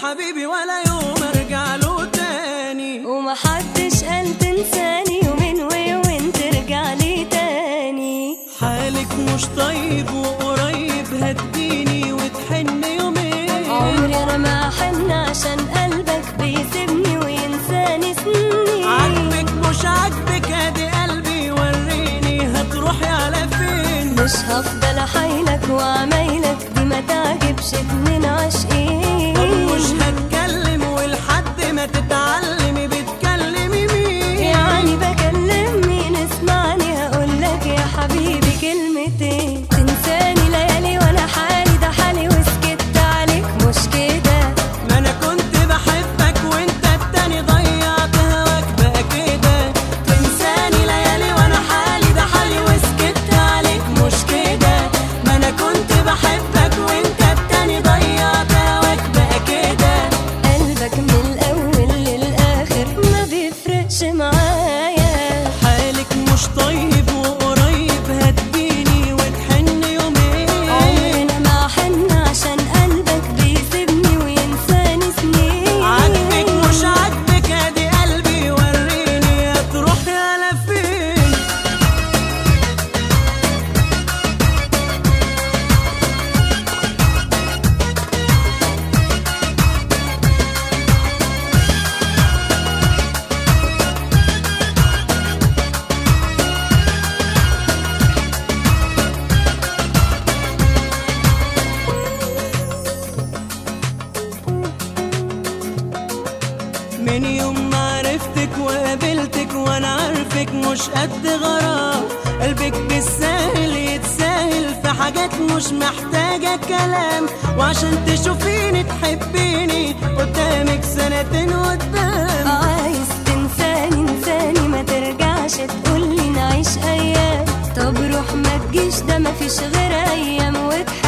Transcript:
حبيبي ولا يوم ارجع له تاني ومحدش قال تنساني يومين ويومين ترجع لي تاني حالك مش طيب وقريب هتجيني وتحن يومين عمري انا ما احن عشان قلبك بيسيبني وينساني سنين عاجبك مش عاجبك ادي قلبي وريني هتروحي على فين مش هفضل احايلك وعمايلك دي ما تعجبش اتنين عاشقين طب مش هتكلم ولحد ما تتعلمي بتكلمي مين يعني بكلم مين اسمعني هقولك يا حبيبي كلمتين تنساني ليالي وانا حالي ده حالي وسكت عليك مش كده ما انا كنت بحبك وانت التاني ضيعت هواك بقى كده تنساني ليالي وانا حالي ده حالي وسكت عليك مش كده ما انا كنت بحبك وانت التاني ضيعت هواك بقى كده قلبك من الاول للاخر ما بيفرقش معايا حالك مش طيب وقريب هتجيني وتحن يومين عمرنا ما حن عشان قلبك بيسيبني وينساني سنين عاجبك مش عاجبك ادي قلبي وريني هتروحي على فين من يوم ما عرفتك وقابلتك وانا عارفك مش قد غرام قلبك بالسهل يتساهل في حاجات مش محتاجة كلام وعشان تشوفيني تحبيني قدامك سنتين قدام عايز تنساني انساني ما ترجعش تقولي نعيش ايام طب روح ما تجيش ده مفيش غير ايام وتحب